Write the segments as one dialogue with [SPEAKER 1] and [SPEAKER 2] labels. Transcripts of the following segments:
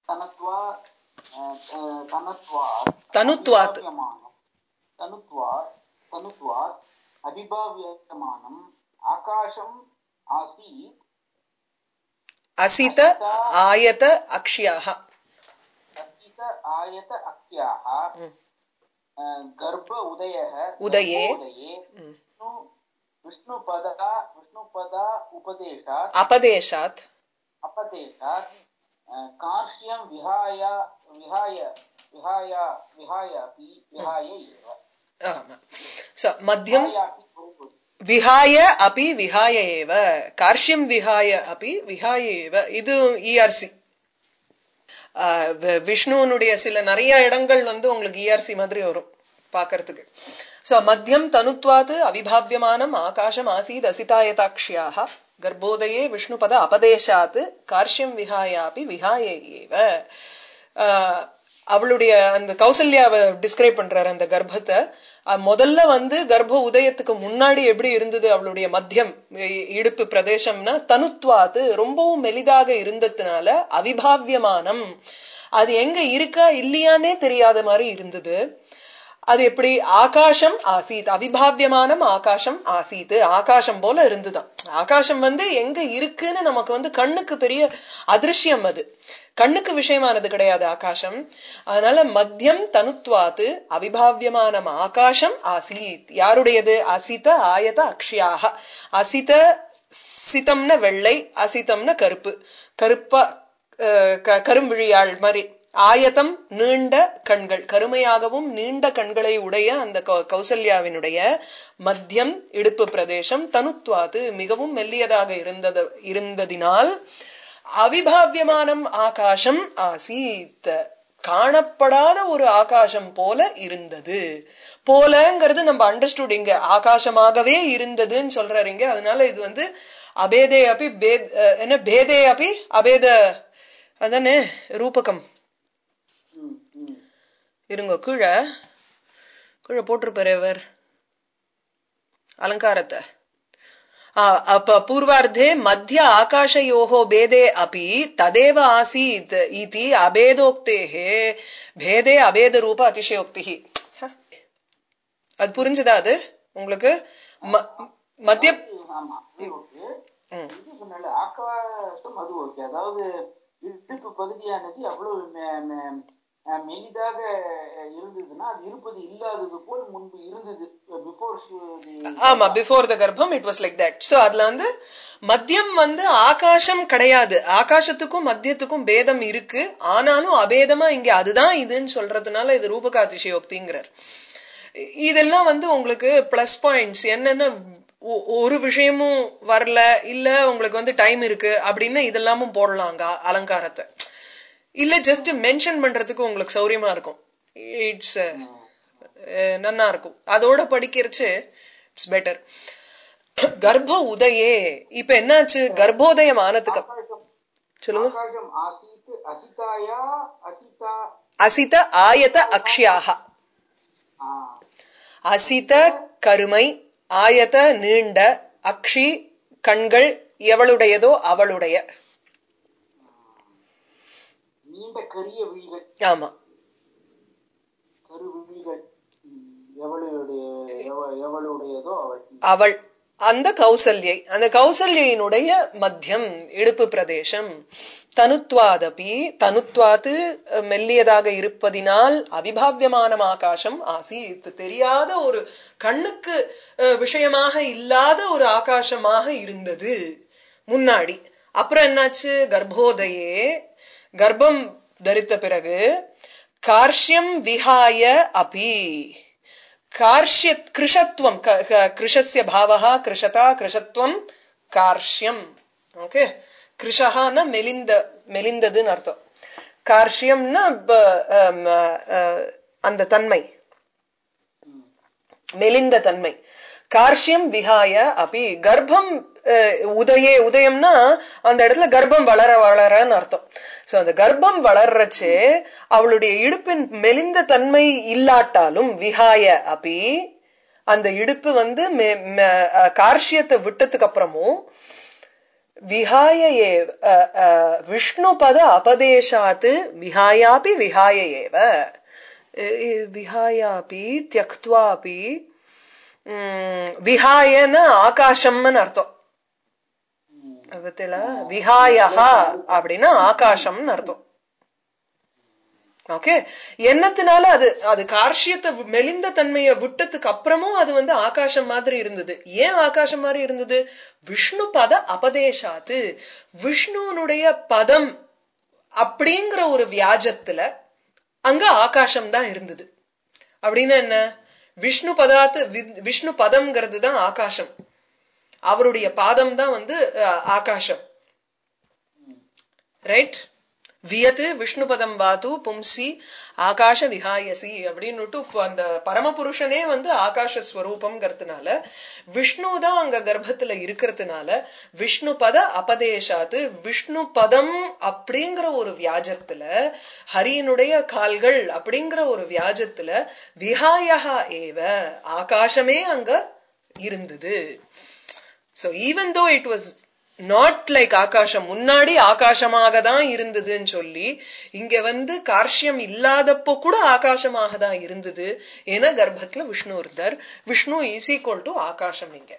[SPEAKER 1] तनत्वा अ, अ, तनत्वा
[SPEAKER 2] तनुत्वात्
[SPEAKER 1] अभिभाव्यमानं तनुत्वा तनुत्वात् अभिभाव्यमानम् आकाशम् आसीत्
[SPEAKER 2] அசித ஆயத அக்ஷியாக
[SPEAKER 1] असित आयत अक्ष्याः अ, गर्भ उदयः
[SPEAKER 2] उदये।
[SPEAKER 1] गर्भोदये विष्णु विष्णुपदा विष्णुपदा उपदेशात्
[SPEAKER 2] அபதேசாத்
[SPEAKER 1] अपदेशात् अ, कार्श्यं विहाय विहाय विहाय विहाय अपि विहाय एव
[SPEAKER 2] ஆமா So, மத்தியம்
[SPEAKER 1] विहाय अपि भवति।
[SPEAKER 2] விஹாய அபி விஹாய ஏவ கார்ஷ்யம் விஹாய அபி விஹாய ஏவ இது இஆர்சி விஷ்ணுவனுடைய சில நிறைய இடங்கள் வந்து உங்களுக்கு இஆர்சி மாதிரி வரும் பார்க்கறதுக்கு சோ மத்தியம் தனுத்வாது அவிபாவியமானம் ஆகாசம் ஆசீத் அசிதாயதாக்ஷியாக கர்ப்போதயே விஷ்ணுபத அபதேசாத் கார்ஷ்யம் விஹாயாபி விஹாய ஏவ ஆஹ் அவளுடைய அந்த கௌசல்யாவை டிஸ்கிரைப் பண்றாரு அந்த கர்ப்பத்தை அஹ் முதல்ல வந்து கர்ப்ப உதயத்துக்கு முன்னாடி எப்படி இருந்தது அவளுடைய மத்தியம் இ- இடுப்பு பிரதேசம்னா தனுத்வாத்து ரொம்பவும் மெலிதாக இருந்ததுனால அவிபாவியமானம் அது எங்க இருக்கா இல்லையானே தெரியாத மாதிரி இருந்தது அது எப்படி ஆகாசம் ஆசீத் அவிபாவியமானம் ஆகாசம் ஆசீத் ஆகாசம் போல இருந்துதான் ஆகாசம் வந்து எங்க இருக்குன்னு நமக்கு வந்து கண்ணுக்கு பெரிய அதிருஷ்யம் அது கண்ணுக்கு விஷயமானது கிடையாது ஆகாசம் அதனால மத்தியம் தனுத்வாத்து அவிபாவியமானம் ஆகாசம் ஆசீத் யாருடையது அசித ஆயத அக்ஷியாக அசித சிதம்ன வெள்ளை அசிதம்ன கருப்பு கருப்பா அஹ், க- கரும்பிழியாள் மாதிரி ஆயத்தம் நீண்ட கண்கள் கருமையாகவும் நீண்ட கண்களை உடைய அந்த கௌ- கௌசல்யாவினுடைய மத்தியம் இடுப்பு பிரதேசம் தனுத்வாது மிகவும் மெல்லியதாக இருந்தது இருந்ததினால் அவிபாவியமானம் ஆகாசம் ஆசீத் காணப்படாத ஒரு ஆகாசம் போல இருந்தது போலங்கிறது நம்ம அண்டர்ஸ்டுட் இங்க ஆகாசமாகவே இருந்ததுன்னு சொல்றாரு இங்க அதனால இது வந்து அபேதே அப்பி பேத் அஹ், என்ன பேதே அப்பி அபேத அதானே ரூபகம்
[SPEAKER 1] ம், ம்.
[SPEAKER 2] இருங்க கீழே கீழே போட்டிருப்பாரு அவர் அலங்காரத்தை ஆ, அப்ப பூர்வார்த்தே மத்திய ஆகாशयोः भेदे अपि तदेव आसीत् इति अभेदोक्तेः भेदे अभेदरूप अतिशयोक्तिः ஹ. அது புரிஞ்சுதா அது உங்களுக்கு ம- மத்திய
[SPEAKER 1] ஆமா அது ஓகே
[SPEAKER 2] ம்.
[SPEAKER 1] இது சொன்னால ஆகாசம் அது ஓகே அதாவது இடுப்பு பகுதியானது அவ்வளவு மெ- மெ- அஹ் மெலிதாக இருந்ததுன்னா அது இருப்பது இல்லாதது போல் முன்பு இருந்தது பிஃபோர்
[SPEAKER 2] ஆமா பிஃபோர் த கர்ப்பம் it was like that so அதுல வந்து மத்தியம் வந்து ஆகாசம் கிடையாது ஆகாசத்துக்கும் மத்தியத்துக்கும் பேதம் இருக்கு ஆனாலும் அபேதமா இங்க அதுதான் இதுன்னு சொல்றதுனால இது ரூபகாதிசயோக்திங்கிறார் இ- இதெல்லாம் வந்து உங்களுக்கு பிளஸ் பாயிண்ட்ஸ் என்னென்ன ஒ- ஒரு விஷயமும் வரல இல்ல உங்களுக்கு வந்து டைம் இருக்கு அப்படின்னு இதெல்லாமும் போடலாம் அங்க அலங்காரத்தை இல்ல ஜஸ்ட் மென்ஷன் பண்றதுக்கு உங்களுக்கு சௌரியமா இருக்கும் இட்ஸ் நன்னா இருக்கும் அதோட படிக்கிறச்சு இட்ஸ் பெட்டர் கர்ப்ப உதயே இப்ப என்னாச்சு கர்ப்போதயம் ஆனதுக்கு அப்~
[SPEAKER 1] ஆகாசம்
[SPEAKER 2] சொல்லுங்க
[SPEAKER 1] ஆகாசம் ஆசீத் அசிதாயா அசிதா
[SPEAKER 2] அசித ஆயத அக்ஷியாக
[SPEAKER 1] ஆ,
[SPEAKER 2] அசித கருமை ஆயத நீண்ட அக்ஷி கண்கள் எவளுடையதோ அவளுடைய
[SPEAKER 1] நீண்ட கரிய விழிகள்
[SPEAKER 2] ஆமா
[SPEAKER 1] கரு விழிகள் ம், எவளுடைய எவ- எவளுடையதோ அவள்
[SPEAKER 2] அவள் அந்த கௌசல்யை அந்த கௌசல்யினுடைய மத்தியம் இடுப்பு பிரதேசம் தனுத்வாதபி தனுத்வாத்து அஹ், மெல்லியதாக இருப்பதினால் அவிபாவியமான ஆகாசம் ஆசீத் தெரியாத ஒரு கண்ணுக்கு அஹ், விஷயமாக இல்லாத ஒரு ஆகாசமாக இருந்தது முன்னாடி அப்புறம் என்னாச்சு கர்ப்போதயே கர்ப்பம் தரித்த பிறகு கார்ஷ்யம் விஹாய அபி कार्श्य कृशत्वं क- क- कृशस्य भावः कृशता कृशत्वं कार्श्यम् ஓகே கிருஷகான மெலிந்த மெலிந்ததுன்னு அர்த்தம் கார்ஷ்யம்னா ப- அம், அஹ், அந்த தன்மை மெலிந்த தன்மை கார்ஷ்யம் விஹாய அப்படி கர்ப்பம் அஹ், உதயே உதயம்னா அந்த இடத்துல கர்ப்பம் வளர வளரன்னு அர்த்தம் சோ அந்த கர்ப்பம் வளர்றச்சு அவளுடைய இடுப்பின் மெலிந்த தன்மை இல்லாட்டாலும் விஹாய அப்படி அந்த இடுப்பு வந்து மெ- மெ- அஹ், கார்ஷ்யத்தை விட்டதுக்கு அப்புறமும் விஹாய ஏவ அஹ், அஹ், விஷ்ணுபத அபதேசாத் விஹாயாபி விஹாய ஏவ அஹ், இ- விஹாயாபி தியக்துவாபி உம், விஹாயன ஆகாசம்னு அர்த்தம் பத்தில விஹாயஹா அப்படின்னா ஆகாசம்னு அர்த்தம் ஓகே என்னத்தினால அது அது கார்ஷியத்தை வி- மெலிந்த தன்மையை விட்டதுக்கு அப்புறமும் அது வந்து ஆகாசம் மாதிரி இருந்தது ஏன் ஆகாசம் மாதிரி இருந்தது விஷ்ணு பத அபதேசாத்து விஷ்ணுனுடைய பதம் அப்படிங்கிற ஒரு வியாஜத்துல அங்க ஆகாசம் தான் இருந்தது அப்படின்னு என்ன விஷ்ணு பதாத்து வி- விஷ்ணு பதம்ங்கிறது தான் ஆகாசம் அவருடைய பாதம் தான் வந்து அஹ், ஆகாசம் ரைட் வியத்து விஷ்ணுபதம் வாத்து பும்சி ஆகாஷ விஹாயசி அப்படின்னுட்டு இப்ப அந்த பரமபுருஷனே வந்து ஆகாஷ ஸ்வரூபம்ங்கிறதுனால விஷ்ணு தான் அங்க கர்ப்பத்துல இருக்கிறதுனால விஷ்ணு பத அபதேசாத்து விஷ்ணு பதம் அப்படிங்கிற ஒரு வியாஜத்துல ஹரியனுடைய கால்கள் அப்படிங்கிற ஒரு வியாஜத்துல விஹாயஹா ஏவ ஆகாசமே அங்க இருந்தது so even though it was not like ஆகாசம் முன்னாடி ஆகாசமாக தான் இருந்ததுன்னு சொல்லி இங்க வந்து கார்ஷ்யம் இல்லாதப்போ கூட ஆகாசமாக தான் இருந்தது ஏன்னா கர்ப்பத்துல விஷ்ணு இருந்தார் விஷ்ணு இஸ் ஈக்குவல் டு ஆகாசம் இங்க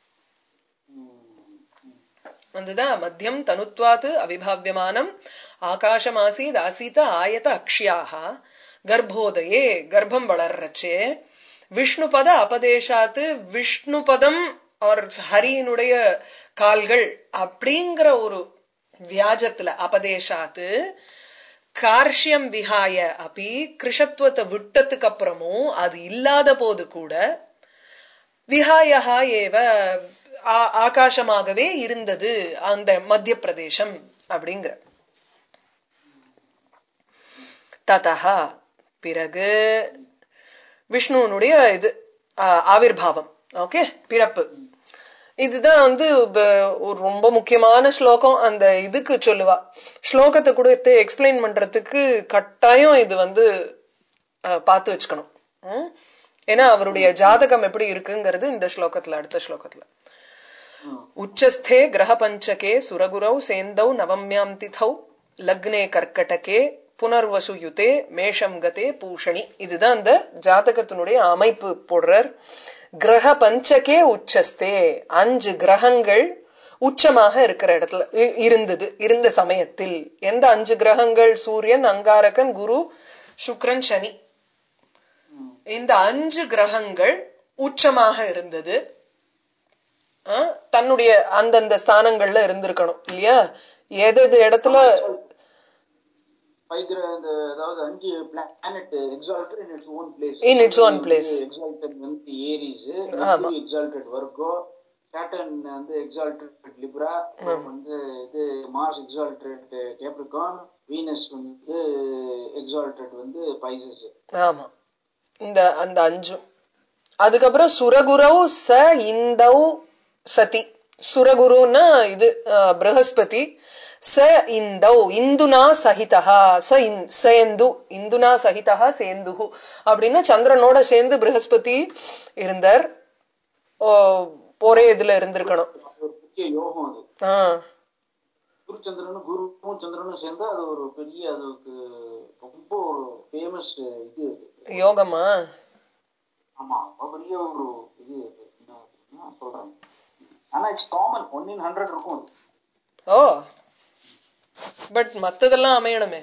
[SPEAKER 2] வந்துதா மத்தியம் தனுத்வாத் அவிபாவியமானம் ஆகாசமாசீத் ஆசீத ஆயத அக்ஷியாக கர்ப்போதயே கர்ப்பம் வளர்றச்சே விஷ்ணுபத அபதேசாத்து விஷ்ணுபதம் அவர் ஹரியினுடைய கால்கள் அப்படிங்கிற ஒரு வியாஜத்துல அபதேசாத்து கார்ஷ்யம் விஹாய அப்படி கிருஷத்துவத்தை விட்டதுக்கு அப்புறமும் அது இல்லாத போது கூட விஹாயஹா ஏவ ஆ- ஆகாசமாகவே இருந்தது அந்த மத்திய பிரதேசம் அப்படிங்கிற ததா பிறகு விஷ்ணுவனுடைய இது ஆ- ஆவிர்பாவம் ஓகே பிறப்பு இதுதான் வந்து ப- ஒரு ரொம்ப முக்கியமான ஸ்லோகம் அந்த இதுக்கு சொல்லுவா ஸ்லோகத்தை கொடுத்து எக்ஸ்பிளைன் பண்றதுக்கு கட்டாயம் இது வந்து அஹ், பார்த்து வச்சுக்கணும் ம்? ஏன்னா அவருடைய ஜாதகம் எப்படி இருக்குங்கிறது இந்த ஸ்லோகத்துல அடுத்த ஸ்லோகத்துல உச்சஸ்தே கிரக பஞ்சகே சுரகுரௌ சேந்தௌ நவம்யாம் திதௌ லக்னே கர்க்கடகே புனர்வசு யுதே மேஷம் கதே பூஷணி இதுதான் அந்த ஜாதகத்தினுடைய அமைப்பு போடுறார் கிரக பஞ்சகே உச்சஸ்தே அஞ்சு கிரகங்கள் உச்சமாக இருக்கிற இடத்துல இ- இருந்தது இருந்த சமயத்தில் எந்த அஞ்சு கிரகங்கள் சூரியன் அங்காரகன் குரு சுக்ரன் சனி இந்த அஞ்சு கிரகங்கள் உச்சமாக இருந்தது ஆ, தன்னுடைய அந்தந்த ஸ்தானங்கள்ல இருந்திருக்கணும் இல்லையா எது எது இடத்துல
[SPEAKER 1] பைக்கிற அந்த அதாவது அஞ்சு planet exalted in its own place
[SPEAKER 2] In its own place.
[SPEAKER 1] Exalted வந்து ஏரிஸ்
[SPEAKER 2] ஆமா.
[SPEAKER 1] எக்ஸால்டட் வர்கோ சாட்டன் வந்து எக்ஸால்டட் லிப்ரா வந்து இது மார்ஸ் எக்ஸால்டட் கேப்ரிகான் வீனஸ் வந்து எக்ஸால்டட் வந்து பைசஸ்
[SPEAKER 2] ஆமா இந்த அந்த அஞ்சும் அதுக்கப்புறம் சுரகுரவ் ச இந்தௌ சதி சுரகுருன்னா இது அஹ், ப்ரஹஸ்பதி ச இந்தௌ இந்துனா சகிதா ச இந்- சேந்து இந்துனா சகிதா சேந்துஹு அப்படின்னா சந்திரனோட சேர்ந்து ப்ரஹஸ்பதி இருந்தார் ஓ, ஒரே இதுல இருந்திருக்கணும்
[SPEAKER 1] ஒரு முக்கிய யோகம் அது
[SPEAKER 2] ஆஹ்
[SPEAKER 1] குருச்சந்திரனும் குருவும் சந்திரனும் சேர்ந்தா அது ஒரு பெரிய அதுக்கு ரொம்ப ஒரு ஃபேமஸ் இது அது
[SPEAKER 2] யோகமா
[SPEAKER 1] ஆமா ரொம்ப பெரிய ஒரு இது அது. என்ன அப்படின்னா சொல்றேன் ஆனா it's common one in hundred இருக்கும் அது
[SPEAKER 2] ஓ பட் மத்ததெல்லாம் அமையணுமே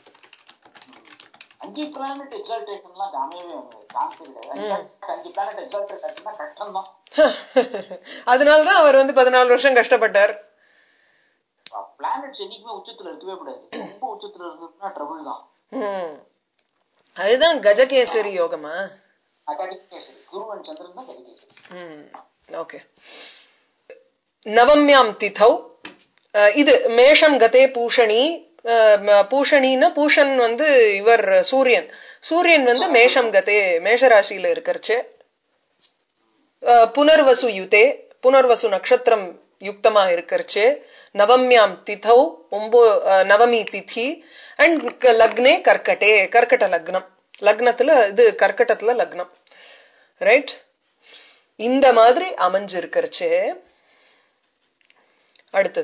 [SPEAKER 1] அஞ்சு பிளானட் எக்ஸால்டேஷன்லாம் அமையவே சான்ஸ் கிடையாது அஞ்சு பிளானட் எக்ஸால்டேட் ஆச்சுன்னா கஷ்டம் தான்
[SPEAKER 2] அதனாலதான் அவர் வந்து பதினாலு வருஷம் கஷ்டப்பட்டார்
[SPEAKER 1] பிளானட்ஸ் என்னைக்குமே உச்சத்துல இருக்கவே கூடாது ரொம்ப உச்சத்துல இருந்ததுன்னா ட்ரபிள் தான்
[SPEAKER 2] ஹம். அதுதான் கஜகேசரி யோகமா
[SPEAKER 1] கடிகேசரி குரு அண்ட் சந்திரன் தான் கடிகேசரி
[SPEAKER 2] ஓகே நவம்யாம் திதௌ அஹ், இது மேஷம் கதே பூஷணி அஹ், ம- பூஷணின்னா பூஷன் வந்து இவர் சூரியன் சூரியன் வந்து மேஷம் கதே மேஷராசியில இருக்கிறச்சு அஹ், புனர்வசு யுதே புனர்வசு நட்சத்திரம் யுக்தமா இருக்கிறச்சு நவம்யாம் திதௌ ஒம்போ அஹ், நவமி திதி அண்ட் லக்னே கர்க்கட்டே கர்க்கட லக்னம் லக்னத்துல இது கர்க்கட்டத்துல லக்னம் ரைட் இந்த மாதிரி அமைஞ்சிருக்கிறச்சு அடுத்தது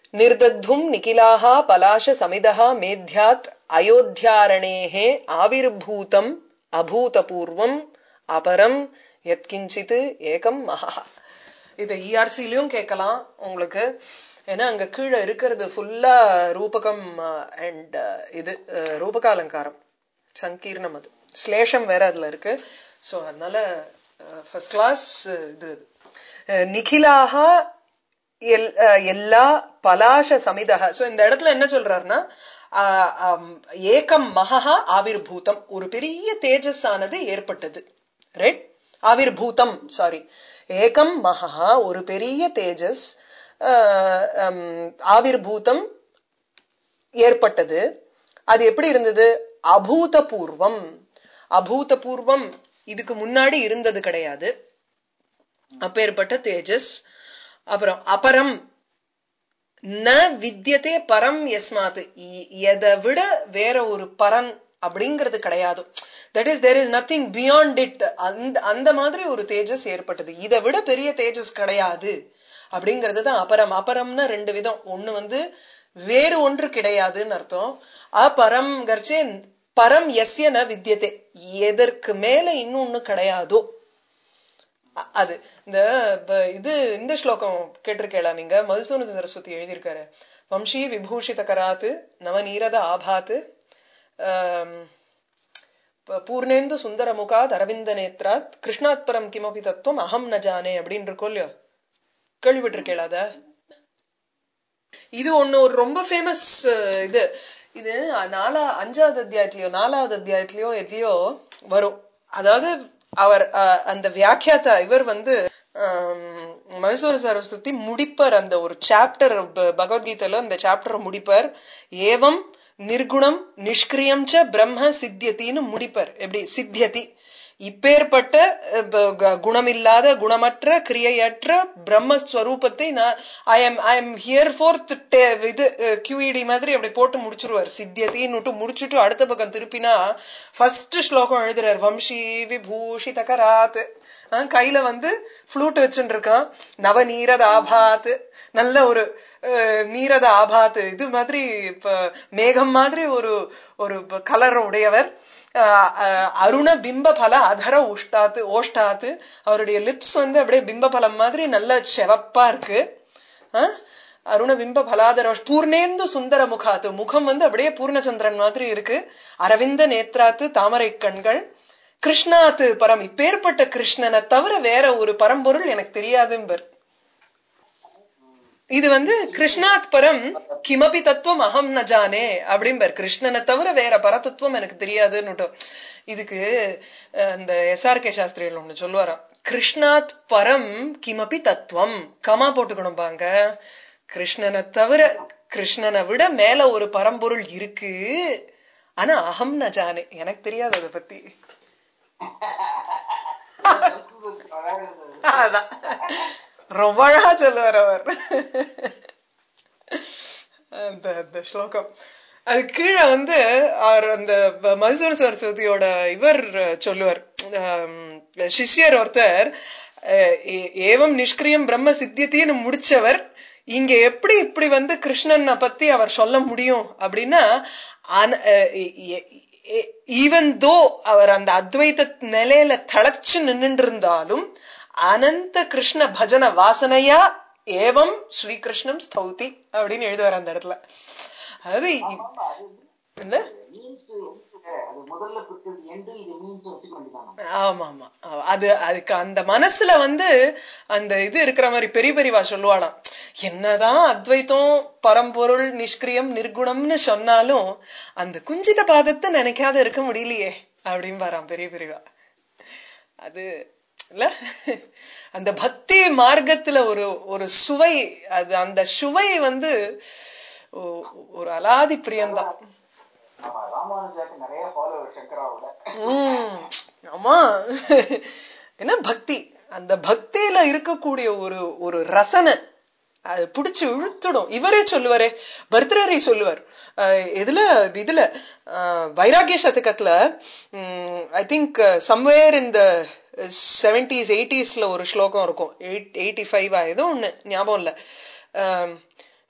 [SPEAKER 2] निर्दग्धुम् निखिलाः पलाशसमिदः मेध्यात् अयोध्यारणेः आविर्भूतम् अभूतपूर्वम् अपரம் யத்கிஞ்சித் ஏகம் மகா இதை இஆர்சிலையும் கேட்கலாம் உங்களுக்கு ஏன்னா அங்க கீழே இருக்கிறது ஃபுல்லா ரூபகம் அண்ட் இது அஹ், ரூபக அலங்காரம் சங்கீர்ணம் அது ஸ்லேஷம் வேற அதுல இருக்கு ஸோ அதனால ஃபர்ஸ்ட் கிளாஸ் இது இது. அஹ், நிகிலாக எல்- அஹ், எல்லா பலாச சமிதக சோ இந்த இடத்துல என்ன சொல்றாருன்னா ஆஹ், ஆம், ஏகம் மகா ஆவிர்பூதம் ஒரு பெரிய தேஜஸ் ஆனது ஏற்பட்டது ரைட் ஆவிர்பூதம் சாரி ஏகம் மகா ஒரு பெரிய தேஜஸ் ஆஹ், ஹம், ஆவிர்பூதம் ஏற்பட்டது அது எப்படி இருந்தது அபூதபூர்வம் அபூதபூர்வம் இதுக்கு முன்னாடி இருந்தது கிடையாது அப்பேற்பட்ட தேஜஸ் அப்புறம் அபரம் ந வித்யதே பரம் எஸ்மாத் இ- எதை விட வேற ஒரு பரன் அப்படிங்கிறது கிடையாது that is there is nothing beyond it அந்த அந்த மாதிரி ஒரு தேஜஸ் ஏற்பட்டது இதை விட பெரிய தேஜஸ் கிடையாது அப்படிங்கிறது தான் அபரம் அபரம்னா ரெண்டு விதம் ஒண்ணு வந்து வேறு ஒன்று கிடையாதுன்னு அர்த்தம் அபரம் கர்ச்சே பரம் எஸ்ய ந வித்யதே எதற்கு மேல இன்னொன்னு கிடையாதோ அ- அது இந்த ப- இது இந்த ஸ்லோகம் கேட்டிருக்கேளா நீங்க மதுசூன சரஸ்வதி எழுதியிருக்காரு வம்ஷி விபூஷித கராத்து நவநீரத ஆபாத்து ஆம், ப- பூர்ணேந்து சுந்தர முகாத் அரவிந்த நேத்ராத் கிருஷ்ணாத் பரம் கிமபி தத்துவம் அகம் ந ஜானே அப்படின்னு இருக்கோ இல்லையோ கேள்விப்பட்டிருக்கேளா அத இது ஒண்ணு ஒரு ரொம்ப ஃபேமஸ் இது இது நாலா அஞ்சாவது அத்தியாயத்திலயோ நாலாவது அத்தியாயத்திலயோ எதுலயோ வரும் அதாவது அவர் அஹ், அந்த வியாக்கியாத்தா இவர் வந்து ஆம், மைசூர் சரஸ்வதி முடிப்பர் அந்த ஒரு சாப்டர் பகவத்கீதையில அந்த சாப்டரை முடிப்பர் ஏவம் நிர்குணம் நிஷ்கிரியம் ச பிரம்ம சித்தியத்தின்னு முடிப்பர் எப்படி சித்தியதி இப்பேற்பட்ட அஹ், ப- க- குணமில்லாத குணமற்ற கிரியையற்ற பிரம்மஸ்வரூபத்தை நான் I am I am here fourth இது கியூஇடி மாதிரி அப்படி போட்டு முடிச்சிருவார் சித்தியத்தின்னு முடிச்சுட்டு அடுத்த பக்கம் திருப்பினா ஃபர்ஸ்ட் ஸ்லோகம் எழுதுறார் வம்ஷி விபூஷித கராத் அஹ், கையில வந்து ஃப்ளூட் வச்சுட்டு இருக்கான் நவநீரத ஆபாத் நல்ல ஒரு அஹ், நீரத ஆபாத் இது மாதிரி இப்ப மேகம் மாதிரி ஒரு ஒரு கலர் உடையவர் அஹ், அஹ், அருண பிம்ப பல அதர உஷ்டாத்து ஓஷ்டாத்து அவருடைய லிப்ஸ் வந்து அப்படியே பிம்ப பலம் மாதிரி நல்ல செவப்பா இருக்கு அஹ், அருண பிம்ப பலாதர பூர்ணேந்து சுந்தர முகாத்து முகம் வந்து அப்படியே பூர்ணச்சந்திரன் மாதிரி இருக்கு அரவிந்த நேத்ராத்து தாமரை கண்கள் கிருஷ்ணாத்து பரம் இப்பேற்பட்ட கிருஷ்ணனை தவிர வேற ஒரு பரம்பொருள் எனக்கு தெரியாதும்பர் இது வந்து கிருஷ்ணாத் பரம் கிமபி தத்துவம் அகம் ந ஜானே அப்படிம்பர் கிருஷ்ணனை தவிர வேற பரதத்துவம் எனக்கு தெரியாதுன்னு இதுக்கு அஹ், இந்த எஸ்ஆர்கே சாஸ்திரிகள் ஒண்ணு சொல்லுவாராம் கிருஷ்ணாத் பரம் கிமபி தத்துவம் கமா போட்டுக்கணும் பாங்க கிருஷ்ணனை தவிர கிருஷ்ணனை விட மேல ஒரு பரம்பொருள் இருக்கு ஆனா அகம் ந ஜானே எனக்கு தெரியாது அதை பத்தி
[SPEAKER 1] சம்ஸ்கிருதத்துல அழகா இருந்தது.
[SPEAKER 2] அதான் ரொம்ப அழகா சொல்லுவார் அவர் அந்த அந்த ஸ்லோகம் அது கீழே வந்து அவர் அந்த ப- மதுசூன சரஸ்வதியோட இவர் சொல்லுவார் ஆம், சிஷ்யர் ஒருத்தர் அஹ், ஏ- ஏவம் நிஷ்கிரியம் பிரம்ம சித்தியத்தின்னு முடிச்சவர் இங்க எப்படி இப்படி வந்து கிருஷ்ணனை பத்தி அவர் சொல்ல முடியும் அப்படின்னா ஈவன் தோ அவர் அந்த அத்வைத நிலையில தளச்சு நின்னுட்டு இருந்தாலும் அனந்த கிருஷ்ண பஜன வாசனையா ஏவம் ஸ்ரீகிருஷ்ணம் ஸ்தௌதி அப்படின்னு எழுதுவார் அந்த இடத்துல அதாவது இ-
[SPEAKER 1] ஆமா, அது
[SPEAKER 2] என்ன
[SPEAKER 1] means வந்து, அது முதல்ல கொடுத்தது எண்டு இது மீன்ஸ் வச்சுக்க வேண்டியதானே
[SPEAKER 2] ஆமா ஆமா அஹ் அது அதுக்கு அந்த மனசுல வந்து அந்த இது இருக்கிற மாதிரி பெரிய பெரியவா சொல்லுவாளாம் என்னதான் அத்வைத்தம் பரம்பொருள் நிஷ்கிரியம் நிர்குணம்னு சொன்னாலும் அந்த குஞ்சித பாதத்தை நினைக்காத இருக்க முடியலையே அப்படின்னு பாராம் பெரிய பெரியவா அது இல்ல அந்த பக்தி மார்க்கத்துல ஒரு ஒரு சுவை அது அந்த சுவை வந்து ஒ- ஒரு அலாதி பிரியம்தான்
[SPEAKER 1] ஆமா ராமானுஜாக்கு நிறைய ஃபாலோவர் சங்கராவோட
[SPEAKER 2] உம் ஆமா என்ன பக்தி அந்த பக்தியில இருக்கக்கூடிய ஒரு ஒரு ரசனை அது பிடிச்சு இழுத்துடும் இவரே சொல்லுவாரே பர்தரரி சொல்லுவார் அஹ் இதுல இதுல அஹ் வைராகிய சதகத்துல ஐ திங்க் சம்வேர் இந்த செவன்டிஸ் எயிட்டிஸ்ல ஒரு ஸ்லோகம் இருக்கும் எயிட் எயிட்டி ஃபைவ் ஏதோ ஒண்ணு ஞாபகம் இல்ல அஹ்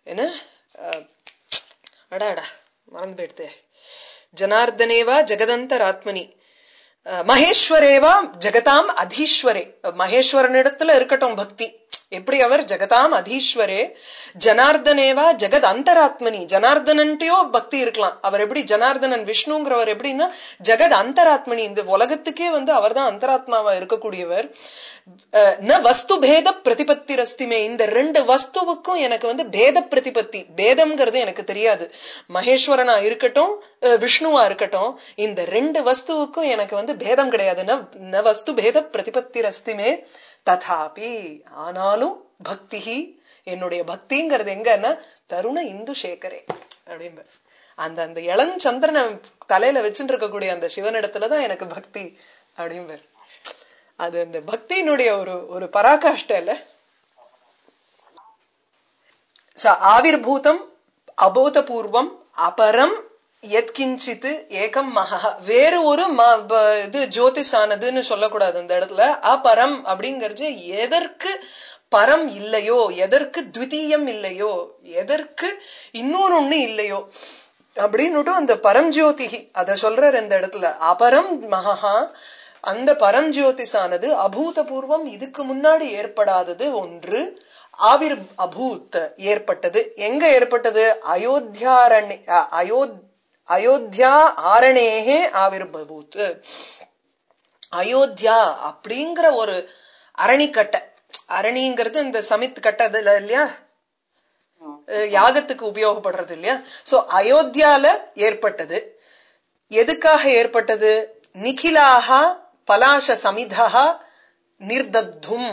[SPEAKER 2] என்ன அஹ், அடா அடா மறந்து போயிடுதே ஜனார்தனேவா ஜெகதந்தராத்மனி அஹ், மகேஸ்வரேவா ஜெகதாம் அதீஸ்வரே மகேஸ்வரனிடத்துல இருக்கட்டும் பக்தி எப்படி அவர் ஜெகதாம் அதீஸ்வரே ஜனார்தனேவா ஜெகத் அந்தராத்மனி ஜனார்தனன்ட்டயோ பக்தி இருக்கலாம் அவர் எப்படி ஜனார்தனன் விஷ்ணுங்கிறவர் எப்படின்னா ஜெகத் அந்தராத்மனி இந்த உலகத்துக்கே வந்து அவர்தான் அந்தராத்மாவா இருக்கக்கூடியவர் அஹ், ந வஸ்து பேத பிரதிபத்தி ரஸ்திமே இந்த ரெண்டு வஸ்துவுக்கும் எனக்கு வந்து பேத பிரதிபத்தி பேதம்ங்கிறது எனக்கு தெரியாது மகேஸ்வரனா இருக்கட்டும் அஹ், விஷ்ணுவா இருக்கட்டும் இந்த ரெண்டு வஸ்துவுக்கும் எனக்கு வந்து பேதம் கிடையாது ந ந வஸ்து பேத பிரதிபத்தி ரஸ்திமே ததாபி ஆனாலும் பக்திஹி என்னுடைய பக்திங்கிறது எங்கன்னா தருண இந்து சேகரே அப்படிம்ப அந்த அந்த இளஞ்சந்திரனை தலையில வச்சுட்டு இருக்கக்கூடிய அந்த சிவனிடத்துலதான் எனக்கு பக்தி அப்படிம்பார் அது அந்த பக்தியினுடைய ஒரு ஒரு பராகாஷ்ட இல்ல ச ஆவிர்பூதம் அபோதபூர்வம் அபரம் எத்கிஞ்சித் ஏகம் மகா வேறு ஒரு ம- ப- இது ஜோதிஷானதுன்னு சொல்லக்கூடாது அந்த இடத்துல அபரம் அப்படிங்கிறது எதற்கு பரம் இல்லையோ எதற்கு த்விதீயம் இல்லையோ எதற்கு இன்னொரு ஒண்ணு இல்லையோ அப்படின்னுட்டு அந்த பரஞ்சோதிகி அத சொல்றார் இந்த இடத்துல அபரம் மகா அந்த பரஞ்சோதிஷானது அபூதபூர்வம் இதுக்கு முன்னாடி ஏற்படாதது ஒன்று ஆவிர் அபூத் ஏற்பட்டது எங்க ஏற்பட்டது அயோத்தியாரணி அ- அயோத் அயோத்தியா ஆரணேகே ஆவிர்பூத் அயோத்தியா அப்படிங்கிற ஒரு அரணிக்கட்டை அரணிங்கிறது இந்த சமித் கட்டை அதுல இல்லையா அஹ் யாகத்துக்கு உபயோகப்படுறது இல்லையா சோ அயோத்தியால ஏற்பட்டது எதுக்காக ஏற்பட்டது நிகிலாக பலாச சமிதா நிர்தத்தும்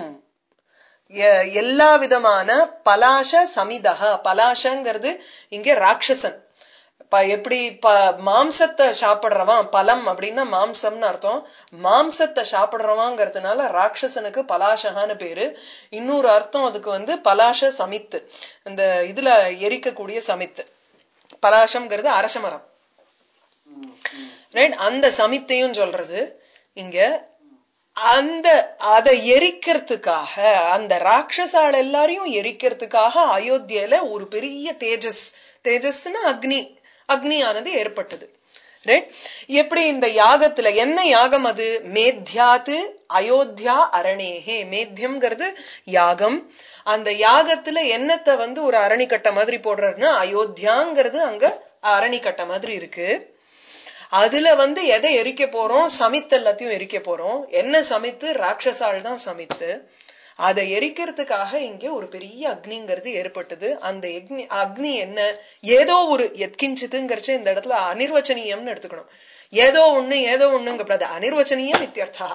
[SPEAKER 2] எ- எல்லா விதமான பலாச சமிதக பலாசங்கிறது இங்க ராட்சசன் ப எப்படி ப மாம்சத்தை சாப்பிடுறவன் பலம் அப்படின்னா மாம்சம்னு அர்த்தம் மாம்சத்தை சாப்பிடுறவாங்கிறதுனால ராட்சசனுக்கு பலாசகான்னு பேரு இன்னொரு அர்த்தம் அதுக்கு வந்து பலாச சமித்து இந்த இதுல எரிக்கக்கூடிய சமித்து பலாசம்ங்கிறது அரச மரம்
[SPEAKER 1] ம், ம்.
[SPEAKER 2] ரைட் அந்த சமித்தையும் சொல்றது இங்க அந்த அதை எரிக்கிறதுக்காக அந்த ராட்சசால் எல்லாரையும் எரிக்கிறதுக்காக அயோத்தியில ஒரு பெரிய தேஜஸ் தேஜஸ்னா அக்னி அக்னியானது ஏற்பட்டது ரைட் எப்படி இந்த யாகத்துல என்ன யாகம் அது மேத்யாத்து அயோத்தியா அரணேஹே மேத்தியம்ங்கிறது யாகம் அந்த யாகத்துல என்னத்தை வந்து ஒரு அரணிக்கட்டை மாதிரி போடுறாருன்னா அயோத்தியாங்கிறது அங்க அரணிக்கட்டை மாதிரி இருக்கு அதுல வந்து எதை எரிக்க போறோம் சமித்து எல்லாத்தையும் எரிக்க போறோம் என்ன சமித்து ராட்சசால் தான் சமித்து அதை எரிக்கிறதுக்காக இங்க ஒரு பெரிய அக்னிங்கிறது ஏற்பட்டது அந்த அக்னி அக்னி என்ன ஏதோ ஒரு எத்கிஞ்சித்துங்கிறச்ச இந்த இடத்துல அனிர்வச்சனீயம்னு எடுத்துக்கணும் ஏதோ ஒண்ணு ஏதோ ஒண்ணுங்கப்படாது அனிர்வச்சனீயம் இத்தியர்த்தா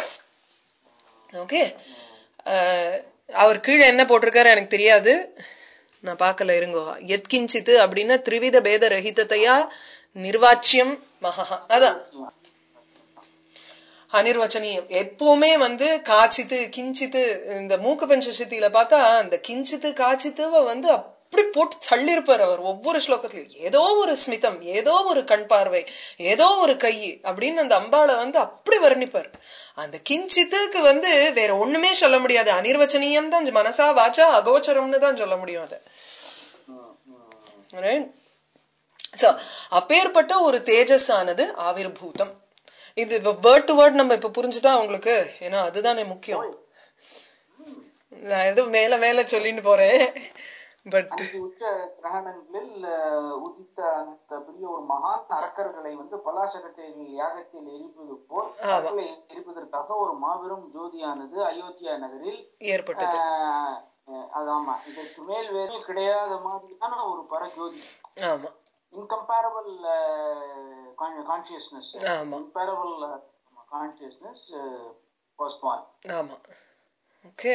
[SPEAKER 2] ஓகே அவர் கீழே என்ன போட்டிருக்காரு எனக்கு தெரியாது நான் பார்க்கல இருங்கோ எத்கிஞ்சித்து அப்படின்னா திரிவித பேத ரஹிதத்தையா நிர்வாச்சியம் மகா அதான் அனிர்வச்சனீயம் எப்பவுமே வந்து காய்ச்சித்து கிஞ்சித்து இந்த மூக்கு பஞ்சசக்தியில பார்த்தா அந்த கிஞ்சித்து காய்ச்சித்துவ வந்து அப்படி போட்டு தள்ளிருப்பார் அவர் ஒவ்வொரு ஸ்லோகத்திலையும் ஏதோ ஒரு ஸ்மிதம் ஏதோ ஒரு கண் பார்வை ஏதோ ஒரு கை அப்படின்னு அந்த அம்பாளை வந்து அப்படி வர்ணிப்பார் அந்த கிஞ்சித்துக்கு வந்து வேற ஒண்ணுமே சொல்ல முடியாது அனிர்வச்சனீயம் தான் மனசா வாச்சா அகோச்சரம்னு தான் சொல்ல முடியும் அதை
[SPEAKER 1] ம், ம்.
[SPEAKER 2] Right? So, அப்பேற்பட்ட ஒரு தேஜஸ் ஆனது ஆவிர்பூதம் இது வேர்ட் டு வேர்ட் நம்ம இப்ப புரிஞ்சுட்டா உங்களுக்கு ஏன்னா அதுதானே முக்கியம் நான் ஏதோ மேல மேல சொல்லிட்டு போறேன் பட்
[SPEAKER 1] அஞ்சு உச்ச கிரகணங்களில் அஹ், உதித்த அந்த பெரிய ஒரு மகான் அரக்கர்களை வந்து பலாசகட்டையில் யாகத்தில் எரிப்பது போல் அவர்களை எரிப்பதற்காக ஒரு மாபெரும் ஜோதியானது அயோத்தியா நகரில்
[SPEAKER 2] ஏற்பட்டது
[SPEAKER 1] ஆஹ், அஹ், அது ஆமா இதற்கு மேல் வேறு கிடையாத மாதிரியான ஒரு பரஜோதி
[SPEAKER 2] ஆமா
[SPEAKER 1] இன்கம்பேரபிள் கான்சியஸ்னஸ்
[SPEAKER 2] ஆமா
[SPEAKER 1] இன்கம்பேரபிள் கான்சியஸ்னஸ் ஃபர்ஸ்ட் ஒன்
[SPEAKER 2] ஆமா ஓகே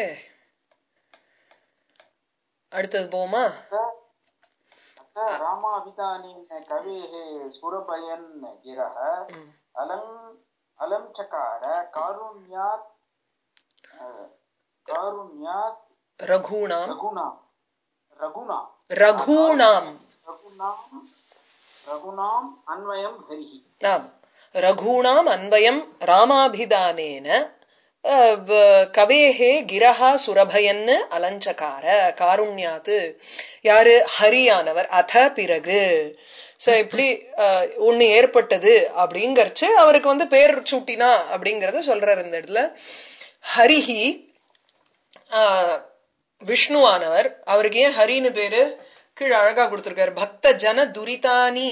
[SPEAKER 2] அடுத்தது போமா
[SPEAKER 1] अथ रामाभिधानेन कवेः सुरभयन् गिरः अलम् अलं चकार कारुण्यात् अ, कारुण्यात्
[SPEAKER 2] ரகுணாம்
[SPEAKER 1] रघुना रघुना
[SPEAKER 2] ரகுணாம்
[SPEAKER 1] रघुनां रघुनाम् अन्वयं हरिः
[SPEAKER 2] ஆம் ரகுணாம் அன்வயம் ராமாபிதானேன அஹ், வ- கவேஹே கிரஹா சுரபயன்னு அலஞ்சகார காருண்யாத்து யாரு ஹரியானவர் அத பிறகு சோ இப்படி அஹ், ஒண்ணு ஏற்பட்டது அப்படிங்கறச்சு அவருக்கு வந்து பேர் சூட்டினா அப்படிங்கறத சொல்றாரு இந்த இடத்துல ஹரிஹி ஆஹ், விஷ்ணுவானவர் அவருக்கு ஏன் ஹரின்னு பேரு கீழே அழகா கொடுத்திருக்காரு பக்த ஜன துரிதானி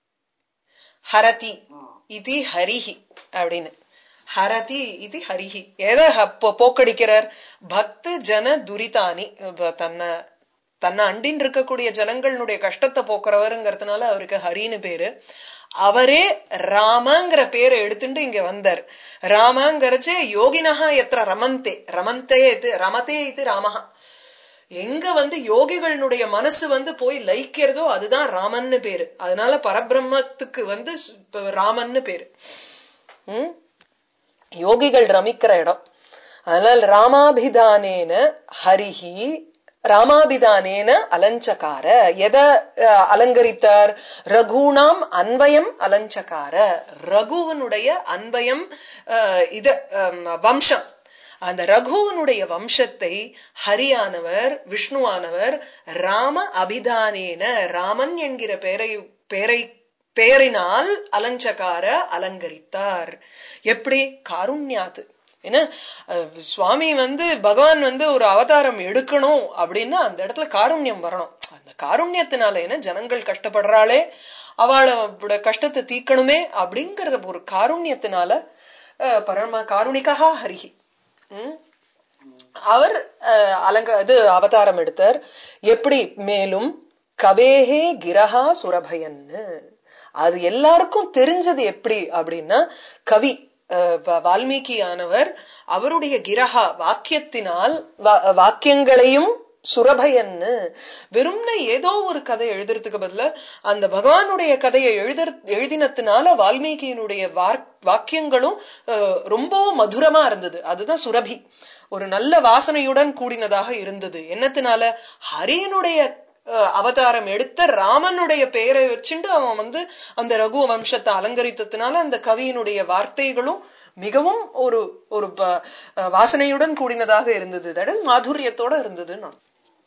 [SPEAKER 2] ஹரதி இது ஹரிஹி அப்படின்னு ஹரதி இது ஹரிஹி எதை ஹ- போ- போக்கடிக்கிறார் பக்த ஜன துரிதானி இப்ப தன்னை தன்னை அண்டின் இருக்கக்கூடிய ஜனங்களுடைய கஷ்டத்தை போக்குறவருங்கிறதுனால அவருக்கு ஹரின்னு பேரு அவரே ராமங்கிற பேரை எடுத்துட்டு இங்க வந்தார் ராமங்கிறச்சு யோகினஹா எத்திர ரமந்தே ரமந்தே இது ரமதே இது ராமஹா எங்க வந்து யோகிகளுடைய மனசு வந்து போய் லயிக்கிறதோ அதுதான் ராமன்னு பேரு அதனால பரபிரம்மத்துக்கு வந்து ஸ்- இப்ப ராமன்னு பேரு ம்? யோகிகள் ரமிக்கிற இடம் அதனால் ராமாபிதானேன ஹரிஹி ராமாபிதானேன அலஞ்சகார எதை அஹ், அலங்கரித்தார் ரகுணாம் அன்வயம் அலஞ்சகார ரகுவனுடைய அன்வயம் அஹ், இத அம், வம்சம் அந்த ரகுவனுடைய வம்சத்தை ஹரியானவர் விஷ்ணுவானவர் ராம அபிதானேன ராமன் என்கிற பெயரை பெயரை பெயரினால் அலஞ்சகார அலங்கரித்தார் எப்படி காருண்யாத்து ஏன்னா அஹ், சுவாமி வந்து பகவான் வந்து ஒரு அவதாரம் எடுக்கணும் அப்படின்னா அந்த இடத்துல காருண்யம் வரணும் அந்த காருண்யத்தினால என்ன ஜனங்கள் கஷ்டப்படுறாளே அவளோட கஷ்டத்தை தீக்கணுமே அப்படிங்கிற ஒரு காருண்யத்தினால அஹ், பரம காருணிகா ஹரிஹி ம்? அவர் அஹ், அலங்க இது அவதாரம் எடுத்தார் எப்படி மேலும் கவேஹே கிரஹா சுரபயன்னு அது எல்லாருக்கும் தெரிஞ்சது எப்படி அப்படின்னா கவி அஹ், வ- வால்மீகியானவர் அவருடைய கிரஹா வாக்கியத்தினால் வா- வாக்கியங்களையும் சுரபயன்னு வெறும்ன ஏதோ ஒரு கதை எழுதுறதுக்கு பதிலா அந்த பகவானுடைய கதையை எழுத எழுதினத்தினால வால்மீகியினுடைய வாக்- வாக்கியங்களும் அஹ், ரொம்பவும் மதுரமா இருந்தது அதுதான் சுரபி ஒரு நல்ல வாசனையுடன் கூடினதாக இருந்தது என்னத்தினால ஹரியனுடைய அஹ், அவதாரம் எடுத்த ராமனுடைய பெயரை வச்சுண்டு அவன் வந்து அந்த ரகு வம்சத்தை அலங்கரித்ததுனால அந்த கவியினுடைய வார்த்தைகளும் மிகவும் ஒரு ஒரு ப- அஹ், வாசனையுடன் கூடினதாக இருந்தது தட் இஸ் மாதுரியத்தோட இருந்தது நான்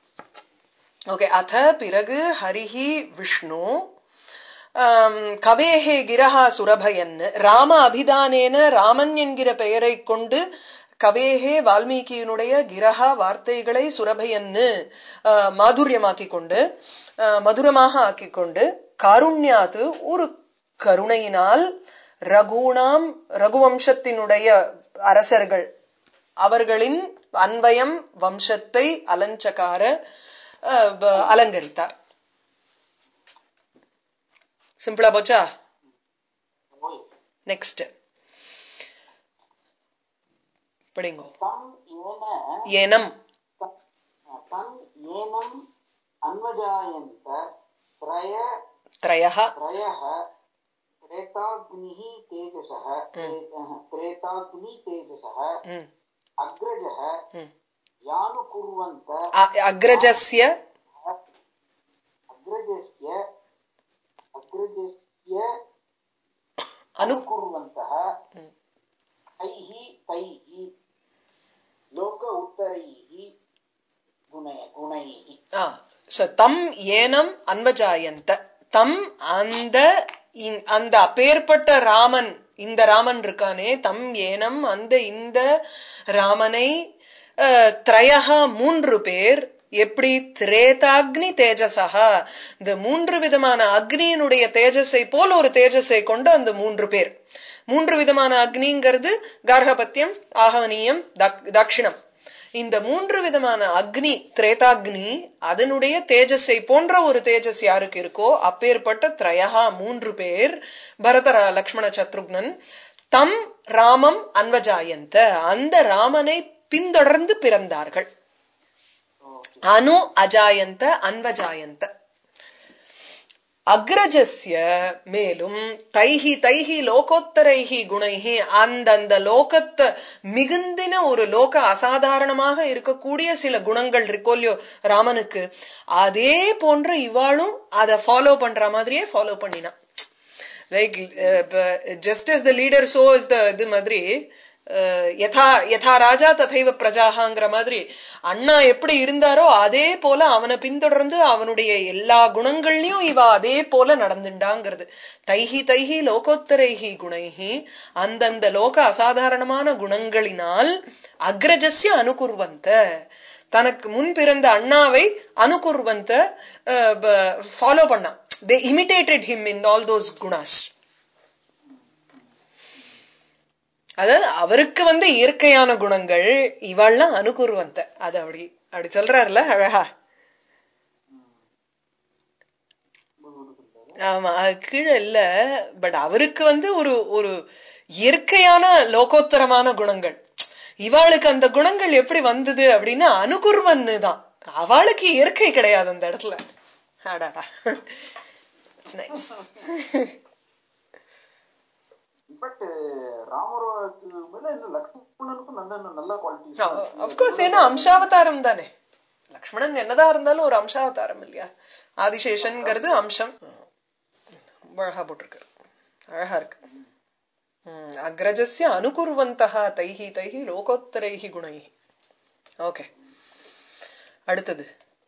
[SPEAKER 2] ஓகே அத பிறகு ஹரிஹி விஷ்ணு ஆம், கவேஹே கிரஹா சுரபயன் ராம அபிதானேன ராமன் என்கிற பெயரை கொண்டு கவேஹே வால்மீகியினுடைய கிரஹா வார்த்தைகளை சுரபயன்னு ஆஹ், மாதுரியமாக்கிக் கொண்டு ஆஹ், மதுரமாக ஆக்கிக் கொண்டு காருண்யாது ஒரு கருணையினால் ரகுணாம் ரகுவம்சத்தினுடைய அரசர்கள் அவர்களின் அன்வயம் வம்சத்தை அலஞ்சகார அஹ், ப- அலங்கரித்தார் சிம்பிளா போச்சா
[SPEAKER 1] ஓய்
[SPEAKER 2] நெக்ஸ்ட் படிங்கோ
[SPEAKER 1] தம் ஏன
[SPEAKER 2] ஏனம்
[SPEAKER 1] தம் ஏனம் அன்வஜாயந்த த்ரய
[SPEAKER 2] த்ரயः
[SPEAKER 1] त्रयः त्रेताग्निः तेजसः त्रेताग्नि तेजसः
[SPEAKER 2] ம்,
[SPEAKER 1] अग्रजः
[SPEAKER 2] ம்.
[SPEAKER 1] यानुकुर्वन्त
[SPEAKER 2] அ- अग्रजस्य
[SPEAKER 1] अग्रजस्य अग्रजस्य
[SPEAKER 2] अनु
[SPEAKER 1] अनुकुर्वन्तः तैः तैः लोक उत्तरैः गुणै गुणैः
[SPEAKER 2] ஆ, so தம் ஏனம் அன்வஜாயந்த தம் அந்த இந்- அந்த அப்பேற்பட்ட ராமன் இந்த ராமன் இருக்கானே தம் ஏனம் அந்த இந்த ராமனை அஹ், த்ரயஹா மூன்று பேர் எப்படி திரேதாக்னி தேஜசா இந்த மூன்று விதமான அக்னியினுடைய தேஜஸை போல் ஒரு தேஜஸை கொண்ட அந்த மூன்று பேர் மூன்று விதமான அக்னிங்கிறது கார்கபத்தியம் ஆகவனியம் தக்- தக்ஷிணம் இந்த மூன்று விதமான அக்னி திரேதாக்னி அதனுடைய தேஜஸை போன்ற ஒரு தேஜஸ் யாருக்கு இருக்கோ அப்பேற்பட்ட திரயஹா மூன்று பேர் பரதர லக்ஷ்மண சத்ருக்னன் தம் ராமம் அன்வஜாயந்த அந்த ராமனை பின்தொடர்ந்து பிறந்தார்கள் அனு அஜாயந்த அன்வஜாயந்த அக்ரஜஸ்ய மேலும் தைஹி தைஹி லோகோத்தரைஹி குணைஹி அந்தந்த லோகத்தை மிகுந்தின ஒரு லோக அசாதாரணமாக இருக்கக்கூடிய சில குணங்கள் இருக்கோ இல்லையோ ராமனுக்கு அதே போன்று இவாளும் அதை ஃபாலோ பண்ற மாதிரியே ஃபாலோ பண்ணினான் like just as the leader so is the இது மாதிரி அஹ், யதா யதா ராஜா ததைவ பிரஜாகாங்கிற மாதிரி அண்ணா எப்படி இருந்தாரோ அதே போல அவனை பின்தொடர்ந்து அவனுடைய எல்லா குணங்கள்லயும் இவ அதே போல நடந்துண்டாங்கிறது தைஹி தைஹி லோகோத்தரைஹி குணைஹி அந்தந்த லோக அசாதாரணமான குணங்களினால் அக்ரஜஸ்ய அனுகுர்வந்த தனக்கு முன் பிறந்த அண்ணாவை அனுகுர்வந்த ஃபாலோ பண்ணான் they imitated him in all those குணாஸ் அதாவது அவருக்கு வந்து இயற்கையான குணங்கள் இவள்லாம் அனுகுருவந்த அது அப்படி அப்படி சொல்றாருல அழகா ஆமா அது கீழே இல்ல பட் அவருக்கு வந்து ஒரு ஒரு இயற்கையான லோகோத்தரமான குணங்கள் இவாளுக்கு அந்த குணங்கள் எப்படி வந்தது அப்படின்னா அனுகுர்வன்னு தான் அவளுக்கு இயற்கை கிடையாது அந்த இடத்துல அடாடா It's nice.
[SPEAKER 1] பட் ராமருக்கு மேல இன்னும் லக்ஷ்மணனுக்கும் நல்ல இன்னும் நல்ல குவாலிட்டி
[SPEAKER 2] அப்கோர்ஸ் ஏன்னா அம்சாவதாரம் தானே லக்ஷ்மணன் என்னதான் இருந்தாலும் ஒரு அம்சாவதாரம் இல்லையா ஆதிசேஷன்ங்கிறது அம்சம் ரொம்ப அழகா போட்டிருக்காரு அழகா இருக்கு ம், அக்ரஜஸ்ய அனுகுர்வந்தா தைஹி தைஹி லோகோத்தரைஹி குணைஹி ஓகே அடுத்தது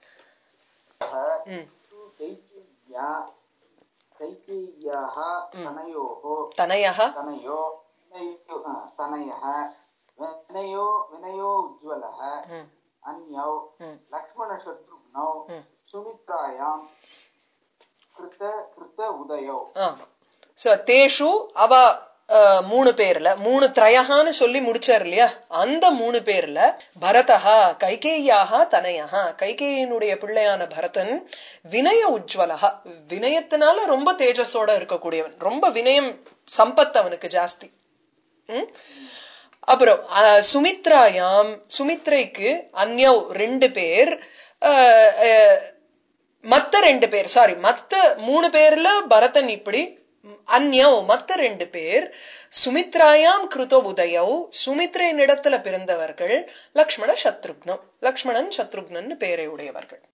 [SPEAKER 2] ம்
[SPEAKER 1] கைகேய்யா கைகேய்யாः तनयोः
[SPEAKER 2] தனயः
[SPEAKER 1] तनयो विनयो हा, तनयः विनयो विनयो उज्ज्वलः
[SPEAKER 2] ம்
[SPEAKER 1] अन्यौ
[SPEAKER 2] ம்
[SPEAKER 1] लक्ष्मणशत्रुघ्नौ सुमित्रायां कृत कृत उदयौ
[SPEAKER 2] ஆமா சோ தேஷு அவ அஹ், மூணு பேர்ல மூணு திரயகான்னு சொல்லி முடிச்சார் இல்லையா அந்த மூணு பேர்ல பரதஹா கைகேயாக தனயஹா கைகேயினுடைய பிள்ளையான பரதன் வினய உஜ்வலஹா வினயத்தினால ரொம்ப தேஜஸோட இருக்கக்கூடியவன் ரொம்ப வினயம் சம்பத் அவனுக்கு ஜாஸ்தி ம்? அப்புறம் அஹ், சுமித்ராயாம் சுமித்ரைக்கு அந்யவ் ரெண்டு பேர் அஹ், அஹ், மத்த ரெண்டு பேர் சாரி மத்த மூணு பேர்ல பரதன் இப்படி அந்யவ் மத்த ரெண்டு பேர் சுமித்ராயாம் கிருத உதயவ் சுமித்ரையின் இடத்துல பிறந்தவர்கள் லக்ஷ்மண சத்ருக்னம் லக்ஷ்மணன் சத்ருக்னன் பேரை உடையவர்கள்